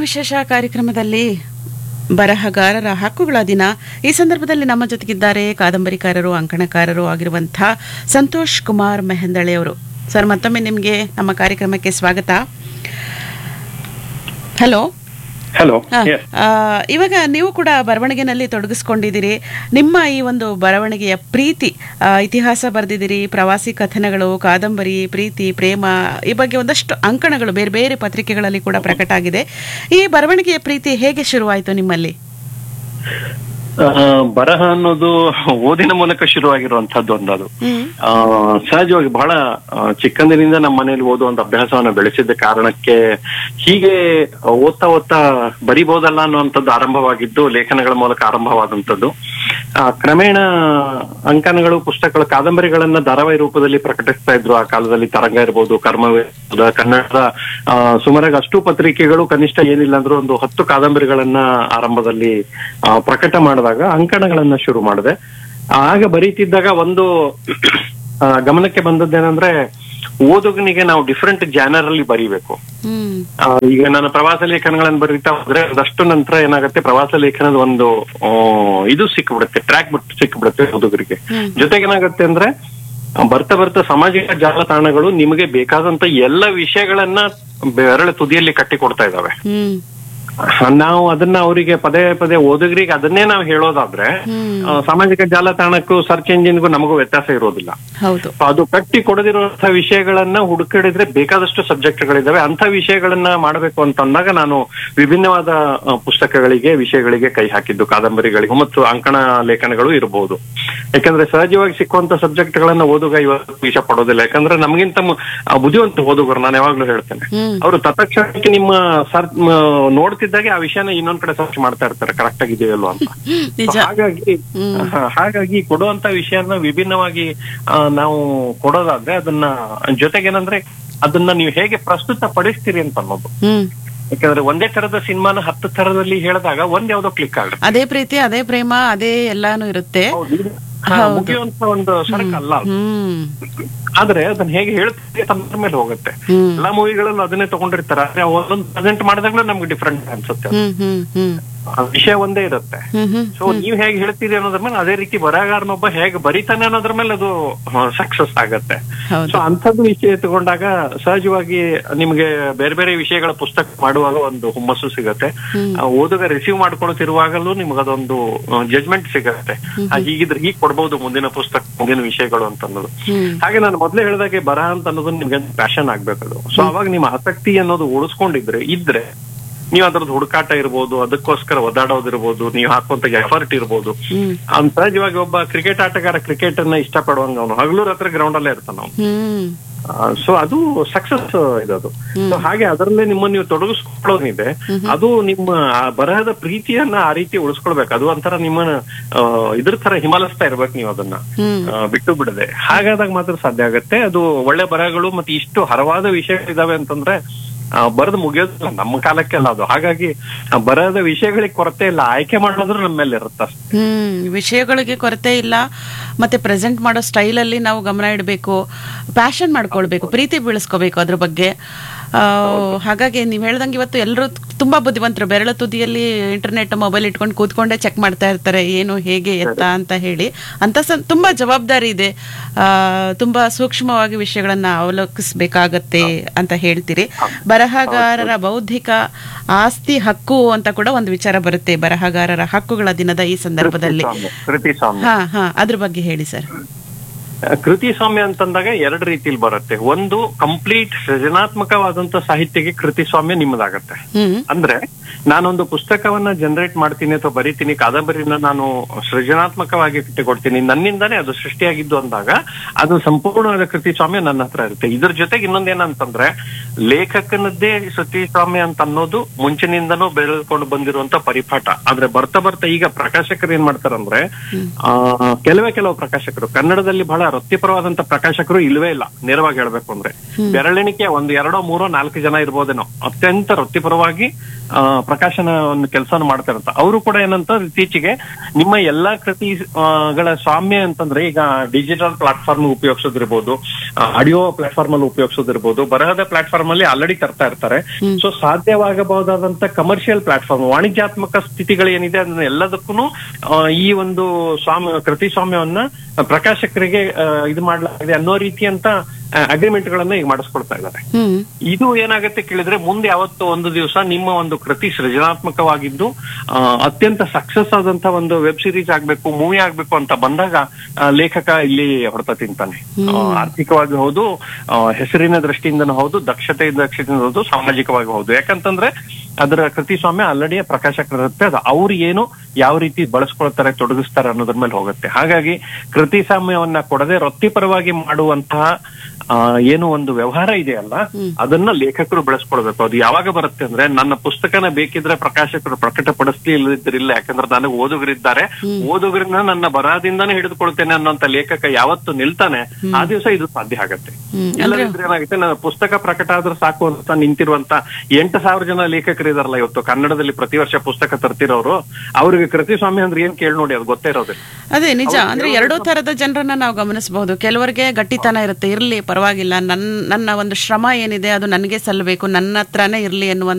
ವಿಶೇಷ ಕಾರ್ಯಕ್ರಮದಲ್ಲಿ ಬರಹಗಾರರ ಹಕ್ಕುಗಳ ದಿನ ಈ ಸಂದರ್ಭದಲ್ಲಿ ನಮ್ಮ ಜೊತೆಗಿದ್ದಾರೆ ಕಾದಂಬರಿಕಾರರು ಅಂಕಣಕಾರರು ಆಗಿರುವಂಥ ಸಂತೋಷ್ ಕುಮಾರ್ ಮೆಹಂದಳೆ ಅವರು ಸರ್ ಮತ್ತೊಮ್ಮೆ ನಿಮಗೆ ನಮ್ಮ ಕಾರ್ಯಕ್ರಮಕ್ಕೆ ಸ್ವಾಗತ ಹಲೋ ಹಲೋ ಹಾ, ಆ, ಇವಾಗ ನೀವು ಕೂಡ ಬರವಣಿಗೆನಲ್ಲಿ ತೊಡಗಿಸ್ಕೊಂಡಿದ್ದೀರಿ ನಿಮ್ಮ ಈ ಒಂದು ಬರವಣಿಗೆಯ ಪ್ರೀತಿ ಆ, ಇತಿಹಾಸ ಬರೆದಿದ್ದೀರಿ ಪ್ರವಾಸಿ ಕಥನಗಳು ಕಾದಂಬರಿ ಪ್ರೀತಿ ಪ್ರೇಮ ಈ ಬಗ್ಗೆ ಒಂದಷ್ಟು ಅಂಕಣಗಳು ಬೇರೆ ಬೇರೆ ಪತ್ರಿಕೆಗಳಲ್ಲಿ ಕೂಡ ಪ್ರಕಟ ಆಗಿದೆ ಈ ಬರವಣಿಗೆಯ ಪ್ರೀತಿ ಹೇಗೆ ಶುರುವಾಯಿತು ನಿಮ್ಮಲ್ಲಿ ಬರಹ ಅನ್ನೋದು ಓದಿನ ಮೂಲಕ ಶುರುವಾಗಿರುವಂತಹದ್ದು ಒಂದದು ಹ್ಮ್ ಆ, ಸಹಜವಾಗಿ ಬಹಳ ಆ, ಚಿಕ್ಕಂದಿನಿಂದ ನಮ್ಮ ಮನೇಲಿ ಓದುವಂತ ಅಭ್ಯಾಸವನ್ನ ಬೆಳೆಸಿದ್ದ ಕಾರಣಕ್ಕೆ ಹೀಗೆ ಓದ್ತಾ ಓದ್ತಾ ಬರಿಬಹುದಲ್ಲ ಅನ್ನುವಂಥದ್ದು ಆರಂಭವಾಗಿದ್ದು ಲೇಖನಗಳ ಮೂಲಕ ಆರಂಭವಾದಂಥದ್ದು ಆ, ಕ್ರಮೇಣ ಅಂಕನಗಳು ಪುಸ್ತಕಗಳು ಕಾದಂಬರಿಗಳನ್ನ ಧಾರಾವಾಹಿ ರೂಪದಲ್ಲಿ ಪ್ರಕಟಿಸ್ತಾ ಇದ್ರು ಆ ಕಾಲದಲ್ಲಿ ತರಂಗ ಇರ್ಬೋದು ಕರ್ಮವೇ ಇರ್ಬೋದು, ಕನ್ನಡದ ಆ, ಸುಮಾರಾಗಿ ಅಷ್ಟು ಪತ್ರಿಕೆಗಳು ಕನಿಷ್ಠ ಏನಿಲ್ಲ ಅಂದ್ರೂ ಒಂದು ಹತ್ತು ಕಾದಂಬರಿಗಳನ್ನ ಆರಂಭದಲ್ಲಿ ಆ, ಪ್ರಕಟ ಮಾಡಿದಾಗ ಅಂಕಣಗಳನ್ನ ಶುರು ಮಾಡಿದೆ ಆಗ ಬರೀತಿದ್ದಾಗ ಒಂದು ಆ, ಗಮನಕ್ಕೆ ಬಂದದ್ದೇನೆಂದ್ರೆ ಓದುಗನಿಗೆ ನಾವು ಡಿಫ್ರೆಂಟ್ ಜಾನರ್ ಅಲ್ಲಿ ಬರೀಬೇಕು ಹ್ಮ್ ಆ, ಈಗ ನಾನು ಪ್ರವಾಸ ಲೇಖನಗಳನ್ನು ಬರೀತಾ ಹೋದ್ರೆ ಅದಷ್ಟು ನಂತರ ಏನಾಗುತ್ತೆ ಪ್ರವಾಸ ಲೇಖನದ ಒಂದು ಆ, ಇದು ಸಿಕ್ಬಿಡುತ್ತೆ ಟ್ರ್ಯಾಕ್ ಬಿಟ್ಟು ಸಿಕ್ಬಿಡುತ್ತೆ ಓದುಗರಿಗೆ ಹ್ಮ್. ಜೊತೆಗೆ ಏನಾಗುತ್ತೆ ಅಂದ್ರೆ ಆ, ಬರ್ತಾ ಬರ್ತಾ ಸಾಮಾಜಿಕ ಜಾಲತಾಣಗಳು ನಿಮಗೆ ಬೇಕಾದಂತ ಎಲ್ಲ ವಿಷಯಗಳನ್ನ ಬೆರಳ ತುದಿಯಲ್ಲಿ ಕಟ್ಟಿ ಕೊಡ್ತಾ ಇದಾವೆ ಹ್ಮ್ ನಾವು ಅದನ್ನ ಅವರಿಗೆ ಪದೇ ಪದೇ ಓದುಗರಿಗೆ ಅದನ್ನೇ ನಾವು ಹೇಳೋದಾದ್ರೆ ಹ್ಮ್ ಆ, ಸಾಮಾಜಿಕ ಜಾಲತಾಣಕ್ಕೂ ಸರ್ಚ್ ಎಂಜಿನ್ಗೂ ನಮಗೂ ವ್ಯತ್ಯಾಸ ಇರೋದಿಲ್ಲ ಹೌದು ಅದು ಕಟ್ಟಿ ಕೊಡದಿರುವಂತಹ ವಿಷಯಗಳನ್ನ ಹುಡುಕಿಡಿದ್ರೆ ಬೇಕಾದಷ್ಟು ಸಬ್ಜೆಕ್ಟ್ಗಳಿದಾವೆ ಅಂತ ವಿಷಯಗಳನ್ನ ಮಾಡಬೇಕು ಅಂತ ಅಂದಾಗ ನಾನು ವಿಭಿನ್ನವಾದ ಆ, ಪುಸ್ತಕಗಳಿಗೆ ವಿಷಯಗಳಿಗೆ ಕೈ ಹಾಕಿದ್ದು ಕಾದಂಬರಿಗಳಿಗೂ ಮತ್ತು ಅಂಕಣ ಲೇಖನಗಳು ಇರಬಹುದು ಯಾಕಂದ್ರೆ ಸಹಜವಾಗಿ ಸಿಕ್ಕುವಂತ ಸಬ್ಜೆಕ್ಟ್ಗಳನ್ನ ಓದುಗ ಇವತ್ತು ಇಷ್ಟ ಪಡೋದಿಲ್ಲ ಯಾಕಂದ್ರೆ ನಮಗಿಂತ ಮು- ಆ, ಬುದ್ಧಿವಂತ ಓದುಗರು ನಾನು ಯಾವಾಗ್ಲೂ ಹೇಳ್ತೇನೆ ಹ್ಮ್ ಅವರು ತತ್ಕ್ಷಣಕ್ಕೆ ನಿಮ್ಮ ಸರ್ ನೋಡ್ತಿದ್ದಾಗೆ ಆ ವಿಷಯನ ಇನ್ನೊಂದ್ ಕಡೆ ಸರ್ಚ್ ಮಾಡ್ತಾ ಇರ್ತಾರೆ ಕರೆಕ್ಟ್ ಆಗಿದೆಯಲ್ವಾ ಅಂತ ನಿಜ So ಹಾಗಾಗಿ ಹ್ಮ್. ಹ, ಹಾಗಾಗಿ ಕೊಡುವಂತ ವಿಷಯನ ವಿಭಿನ್ನವಾಗಿ ಆ, ನಾವು ಕೊಡೋದಾದ್ರೆ ಅದನ್ನ ಜೊತೆಗೇನಂದ್ರೆ ಅದನ್ನ ನೀವು ಹೇಗೆ ಪ್ರಸ್ತುತ ಪಡಿಸ್ತೀರಿ ಅಂತ ಅನ್ನೋದು ಹ್ಮ್ ಯಾಕಂದ್ರೆ ಒಂದೇ ತರದ ಸಿನಿಮಾನ ಹತ್ತು ತರದಲ್ಲಿ ಹೇಳಿದಾಗ ಒಂದ್ ಯಾವ್ದೋ ಕ್ಲಿಕ್ ಆಗುತ್ತೆ ಅದೇ ಪ್ರೀತಿ ಅದೇ ಪ್ರೇಮ ಅದೇ ಎಲ್ಲಾನು ಇರುತ್ತೆ ಹೌದು, ಇದು, ಹಾ, ಹೌದು. ಮುಗಿಯುವಂತ ಒಂದು ಸರಕು ಅಲ್ಲ ಅದು. ಹ್ಮ್ ಆದ್ರೆ ಅದನ್ನ ಹೇಗೆ ಹೇಳ್ತೀರಿ ತನ್ನ ಮೇಲೆ ಹೋಗುತ್ತೆ ಹ್ಮ್ ಎಲ್ಲಾ ಮೂವಿಗಳಲ್ಲೂ ಅದನ್ನೇ ತಗೊಂಡಿರ್ತಾರೆ ಆದ್ರೆ ಒಂದೊಂದು ಪ್ರೆಸೆಂಟ್ ಮಾಡಿದಾಗ್ಲೂ ನಮ್ಗೆ ಡಿಫ್ರೆಂಟ್ ಅನ್ಸುತ್ತೆ ಅದು. ಹ್ಮ್ ಹ್ಮ್ ಹ್ಮ್ ಆ ವಿಷಯ ಒಂದೇ ಇರುತ್ತೆ ಹ್ಮ್ ಹ್ಮ್ ಸೊ ನೀವ್ ಹೇಗೆ ಹೇಳ್ತೀರಿ ಅನ್ನೋದ್ರ ಮೇಲೆ ಅದೇ ರೀತಿ ಬರಹಗಾರನೊಬ್ಬ ಹೇಗೆ ಬರೀತಾನೆ ಅನ್ನೋದ್ರ ಮೇಲೆ ಅದು ಸಕ್ಸಸ್ ಆಗತ್ತೆ ಹೌದು ಸೊ ಅಂಥದ್ದು ವಿಷಯ ತಗೊಂಡಾಗ ಸಹಜವಾಗಿ ನಿಮ್ಗೆ ಬೇರೆ ಬೇರೆ ವಿಷಯಗಳ ಪುಸ್ತಕ ಮಾಡುವಾಗ ಒಂದು ಹುಮ್ಮಸ್ಸು ಸಿಗತ್ತೆ ಹ್ಮ್. ಆ ಓದುಗ ರಿಸೀವ್ ಮಾಡ್ಕೊಳ್ತಿರುವಾಗಲೂ ನಿಮ್ಗದೊಂದು ಜಜ್ಮೆಂಟ್ ಸಿಗತ್ತೆ ಆ, ಹೀಗಿದ್ರೆ ಹೀಗ್ ಕೊಡ್ಬೋದು ಮುಂದಿನ ಪುಸ್ತಕ ಮುಂದಿನ ವಿಷಯಗಳು ಅಂತ ಅನ್ನೋದು ಹ್ಮ್ ಹಾಗೆ ನಾನು ಮೊದಲೇ ಹೇಳಿದಾಗೆ ಬರಹ ಅಂತ ಅನ್ನೋದು ನಿಮ್ಗೆ ಪ್ಯಾಷನ್ ಆಗ್ಬೇಕದು ಸೊ ಅವಾಗ ನಿಮ್ಮ ಆಸಕ್ತಿ ಅನ್ನೋದು ಉಳಿಸ್ಕೊಂಡಿದ್ರೆ ಇದ್ರೆ ನೀವು ಅದ್ರದ್ದು ಹುಡುಕಾಟ ಇರ್ಬೋದು ಅದಕ್ಕೋಸ್ಕರ ಒದಾಡೋದಿರ್ಬೋದು ನೀವು ಹಾಕುವಂತ ಎಫರ್ಟ್ ಇರ್ಬೋದು ಹ್ಮ್ ಅವ್ನು ಸಹಜವಾಗಿ ಒಬ್ಬ ಕ್ರಿಕೆಟ್ ಆಟಗಾರ ಕ್ರಿಕೆಟ್ ಅನ್ನ ಇಷ್ಟಪಡುವಂಗ ಅವನು ಹಗಲು ರಾತ್ರಿ ಗ್ರೌಂಡ್ ಅಲ್ಲೇ ಇರ್ತಾನ ಅವನು ಹ್ಮ್ ಸೊ ಅದು ಸಕ್ಸಸ್ ಇದದು ಸೊ ಹಾಗೆ ಅದರಲ್ಲೇ ನಿಮ್ಮನ್ನ ನೀವು ತೊಡಗಿಸ್ಕೊಳ್ಳೋದಿದೆ ಅದು ನಿಮ್ಮ ಆ ಬರಹದ ಪ್ರೀತಿಯನ್ನ ಆ ರೀತಿ ಉಳಿಸ್ಕೊಳ್ಬೇಕು ಅದು ಒಂಥರ ನಿಮ್ಮನ್ನ ಆ, ಇದ್ರ ತರ ಹಿಮಾಲಿಸ್ತಾ ಇರ್ಬೇಕು ನೀವು ಅದನ್ನ ಹ್ಮ್ ಆ, ಬಿಟ್ಟು ಬಿಡದೆ ಹಾಗಾದಾಗ ಮಾತ್ರ ಸಾಧ್ಯ ಆಗತ್ತೆ ಅದು ಒಳ್ಳೆ ಬರಹಗಳು ಮತ್ತೆ ಇಷ್ಟು ಹರವಾದ ವಿಷಯಗಳಿದಾವೆ ಅಂತಂದ್ರೆ ಬರೆದು ಮುಗಿಯೋದಿಲ್ಲ ನಮ್ಮ ಕಾಲಕ್ಕೆ ಅಲ್ಲ ಅದು ಹಾಗಾಗಿ ಆ ಬರಹದ ವಿಷಯಗಳಿಗೆ ಕೊರತೆ ಇಲ್ಲ ಆಯ್ಕೆ ಮಾಡೋದ್ರ ನಮ್ಮ ಮೇಲೆ ಇರುತ್ತೆ ಅಷ್ಟೇ. ಹ್ಮ್ ವಿಷಯಗಳಿಗೆ ಕೊರತೆ ಇಲ್ಲ ಮತ್ತೆ ಪ್ರೆಸೆಂಟ್ ಮಾಡೋ ಸ್ಟೈಲಲ್ಲಿ ನಾವು ಗಮನ ಇಡಬೇಕು ಪ್ಯಾಷನ್ ಮಾಡ್ಕೊಳ್ಬೇಕು ಪ್ರೀತಿ ಬೆಳೆಸ್ಕೋಬೇಕು ಅದ್ರ ಬಗ್ಗೆ ಆ, ಹಾಗಾಗಿ ನೀವು ಹೇಳ್ದಂಗೆ ಇವತ್ತು ಎಲ್ಲರೂ ತುಂಬಾ ಬುದ್ಧಿವಂತರು ಬೆರಳ ತುದಿಯಲ್ಲಿ ಇಂಟರ್ನೆಟ್ ಮೊಬೈಲ್ ಇಟ್ಕೊಂಡು ಕೂತ್ಕೊಂಡೇ ಚೆಕ್ ಮಾಡ್ತಾ ಇರ್ತಾರೆ ಏನು ಹೇಗೆ ಎತ್ತ ಅಂತ ಹೇಳಿ ಅಂತ ಸ ತುಂಬಾ ಜವಾಬ್ದಾರಿ ಇದೆ ಆ, ತುಂಬಾ ಸೂಕ್ಷ್ಮವಾಗಿ ವಿಷಯಗಳನ್ನ ಅವಲೋಕಿಸ್ಬೇಕಾಗತ್ತೆ ಅಂತ ಹೇಳ್ತೀರಿ ಬರಹಗಾರರ ಬೌದ್ಧಿಕ ಆಸ್ತಿ ಹಕ್ಕು ಅಂತ ಕೂಡ ಒಂದು ವಿಚಾರ ಬರುತ್ತೆ ಬರಹಗಾರರ ಹಕ್ಕುಗಳ ದಿನದ ಈ ಸಂದರ್ಭದಲ್ಲಿ ಕೃತಿ ಸ್ವಾಮ್ಯ, ಕೃತಿ ಸ್ವಾಮ್ಯ ಹಾ ಹಾ ಅದ್ರ ಬಗ್ಗೆ ಹೇಳಿ ಸರ್ ಕೃತಿ ಸ್ವಾಮ್ಯ ಅಂತಂದಾಗ ಎರಡು ರೀತಿಲಿ ಬರುತ್ತೆ ಒಂದು ಕಂಪ್ಲೀಟ್ ಸೃಜನಾತ್ಮಕವಾದಂತ ಸಾಹಿತ್ಯಕ್ಕೆ ಕೃತಿ ಸ್ವಾಮ್ಯ ನಿಮ್ಮದಾಗತ್ತೆ ಹ್ಮ್ ಅಂದ್ರೆ ನಾನೊಂದು ಪುಸ್ತಕವನ್ನ ಜನರೇಟ್ ಮಾಡ್ತೀನಿ ಅಥವಾ ಬರೀತೀನಿ ಕಾದಂಬರಿನ ನಾನು ಸೃಜನಾತ್ಮಕವಾಗಿ ಕೊಡ್ತೀನಿ ನನ್ನಿಂದಾನೇ ಅದು ಸೃಷ್ಟಿಯಾಗಿದ್ದು ಅಂದಾಗ ಅದು ಸಂಪೂರ್ಣವಾದ ಕೃತಿ ಸ್ವಾಮ್ಯ ನನ್ನ ಹತ್ರ ಇರುತ್ತೆ ಇದ್ರ ಜೊತೆಗೆ ಇನ್ನೊಂದೇನಂತಂದ್ರೆ ಲೇಖಕನದ್ದೇ ಕೃತಿ ಸ್ವಾಮ್ಯ ಅಂತ ಅನ್ನೋದು ಮುಂಚಿನಿಂದನೂ ಬೆಳೆದುಕೊಂಡು ಬಂದಿರುವಂತ ಪರಿಪಾಠ ಆದ್ರೆ ಬರ್ತಾ ಬರ್ತಾ ಈಗ ಪ್ರಕಾಶಕರು ಏನ್ ಮಾಡ್ತಾರಂದ್ರೆ ಆ ಕೆಲವೇ ಕೆಲವು ಪ್ರಕಾಶಕರು ಕನ್ನಡದಲ್ಲಿ ಬಹಳ ವೃತ್ತಿಪರವಾದಂತ ಪ್ರಕಾಶಕರು ಇಲ್ವೇ ಇಲ್ಲ ನೇರವಾಗಿ ಹೇಳ್ಬೇಕು ಅಂದ್ರೆ ಬೆರಳೆಣಿಕೆ ಒಂದು ಎರಡೋ ಮೂರೋ ನಾಲ್ಕು ಜನ ಇರ್ಬೋದೇನೋ ಅತ್ಯಂತ ವೃತ್ತಿಪರವಾಗಿ ಆ ಪ್ರಕಾಶನ ಒಂದು ಕೆಲಸ ಮಾಡ್ತಾ ಇರ್ತಾರೆ ಅವರು ಕೂಡ ಏನಂತ ಇತ್ತೀಚೆಗೆ ನಿಮ್ಮ ಎಲ್ಲಾ ಕೃತಿಗಳ ಸ್ವಾಮ್ಯ ಅಂತಂದ್ರೆ ಈಗ ಡಿಜಿಟಲ್ ಪ್ಲಾಟ್ಫಾರ್ಮ್ ಉಪಯೋಗಿಸೋದಿರ್ಬೋದು ಆಡಿಯೋ ಪ್ಲಾಟ್ಫಾರ್ಮ್ ಅಲ್ಲಿ ಉಪಯೋಗಿಸೋದಿರ್ಬೋದು ಬರಹದ ಪ್ಲಾಟ್ಫಾರ್ಮ್ ಅಲ್ಲಿ ಆಲ್ರೆಡಿ ತರ್ತಾ ಇರ್ತಾರೆ ಸೊ ಸಾಧ್ಯವಾಗಬಹುದಾದಂತ ಕಮರ್ಷಿಯಲ್ ಪ್ಲಾಟ್ಫಾರ್ಮ್ ವಾಣಿಜ್ಯಾತ್ಮಕ ಸ್ಥಿತಿಗಳು ಏನಿದೆ ಅದನ್ನ ಎಲ್ಲದಕ್ಕೂ ಈ ಒಂದು ಸ್ವಾಮ್ಯ ಕೃತಿ ಸ್ವಾಮ್ಯವನ್ನ ಪ್ರಕಾಶಕರಿಗೆ ಆ, ಇದು ಮಾಡಲಾಗಿದೆ ಅನ್ನೋ ರೀತಿಯಂತ ಅಗ್ರಿಮೆಂಟ್ ಗಳನ್ನ ಈಗ ಮಾಡಿಸ್ಕೊಡ್ತಾ ಇದ್ದಾರೆ ಹ್ಮ್ ಇದು ಏನಾಗುತ್ತೆ ಕೇಳಿದ್ರೆ ಮುಂದೆ ಯಾವತ್ತೋ ಒಂದು ದಿವಸ ನಿಮ್ಮ ಒಂದು ಕೃತಿ ಸೃಜನಾತ್ಮಕವಾಗಿದ್ದು ಆ, ಅತ್ಯಂತ ಸಕ್ಸಸ್ ಆದಂತ ಒಂದು ವೆಬ್ ಸೀರೀಸ್ ಆಗ್ಬೇಕು ಮೂವಿ ಆಗ್ಬೇಕು ಅಂತ ಬಂದಾಗ ಆ, ಲೇಖಕ ಇಲ್ಲಿ ಹೊಡೆತ ತಿಂತಾನೆ ಆ, ಆರ್ಥಿಕವಾಗಿ ಹೌದು ಆ, ಹೆಸರಿನ ದೃಷ್ಟಿಯಿಂದನೂ ಹೌದು ದಕ್ಷತೆ ದಕ್ಷತೆಯಿಂದ ಹೌದು ಸಾಮಾಜಿಕವಾಗಿ ಹೌದು ಯಾಕಂತಂದ್ರೆ ಅದರ ಕೃತಿ ಸ್ವಾಮ್ಯ ಆಲ್ರೆಡಿ ಪ್ರಕಾಶಕರಿರುತ್ತೆ ಅದು ಅವ್ರು ಏನು ಯಾವ ರೀತಿ ಬಳಸ್ಕೊಳ್ತಾರೆ ತೊಡಗಿಸ್ತಾರೆ ಅನ್ನೋದ್ರ ಮೇಲೆ ಹೋಗುತ್ತೆ ಹಾಗಾಗಿ ಕೃತಿ ಸ್ವಾಮ್ಯವನ್ನ ಕೊಡದೆ ವೃತ್ತಿಪರವಾಗಿ ಮಾಡುವಂತಹ ಆ, ಏನು ಒಂದು ವ್ಯವಹಾರ ಇದೆಯಲ್ಲ ಅದನ್ನ ಲೇಖಕರು ಬೆಳೆಸ್ಕೊಳ್ಬೇಕು ಅದು ಯಾವಾಗ ಬರುತ್ತೆ ಅಂದ್ರೆ ನನ್ನ ಪುಸ್ತಕನ ಬೇಕಿದ್ರೆ ಪ್ರಕಾಶಕರು ಪ್ರಕಟಪಡಿಸ್ಲಿ ಇಲ್ಲದಿದ್ರಿಲ್ಲ ಯಾಕಂದ್ರೆ ನನಗೆ ಓದುಗರಿದ್ದಾರೆ ಓದುಗರನ್ನ ನನ್ನ ಬರಹದಿಂದಾನೇ ಹಿಡಿದುಕೊಳ್ತೇನೆ ಅನ್ನೋಂತ ಲೇಖಕ ಯಾವತ್ತು ನಿಲ್ತಾನೆ ಆ ದಿವಸ ಇದು ಸಾಧ್ಯ ಆಗತ್ತೆ ಹ್ಮ್. ಇಲ್ಲದಿದ್ರೆ ಏನಾಗುತ್ತೆ ನನ್ನ ಪುಸ್ತಕ ಪ್ರಕಟ ಆದ್ರೆ ಸಾಕು ಅಂತ ನಿಂತಿರುವಂತ ಎಂಟು ಸಾವಿರ ಜನ ಲೇಖಕರು ಇದಾರಲ್ಲ ಇವತ್ತು ಕನ್ನಡದಲ್ಲಿ ಪ್ರತಿ ವರ್ಷ ಪುಸ್ತಕ ತರ್ತಿರೋರು ಅವ್ರಿಗೆ ಕೃತಿ ಸ್ವಾಮಿ ಅಂದ್ರೆ ಏನ್ ಕೇಳಿ ನೋಡಿ ಅದು ಗೊತ್ತೇ ಇರೋದಿಲ್ಲ ಅದೇ ನಿಜ ಅಂದ್ರೆ ಎರಡೂ ತರದ ಜನರನ್ನ ನಾವು ಗಮನಿಸಬಹುದು ಕೆಲವರಿಗೆ ಗಟ್ಟಿತನ ಇರುತ್ತೆ ಇರ್ಲಿ ಪರವಾಗಿಲ್ಲ ನನ್ನ ನನ್ನ ಒಂದು ಶ್ರಮ ಏನಿದೆ ಅದು ನನಗೆ ಸಲ್ಲಬೇಕು ನನ್ನ ಹತ್ರನೇ ಇರ್ಲಿ ಅನ್ನುವಂತ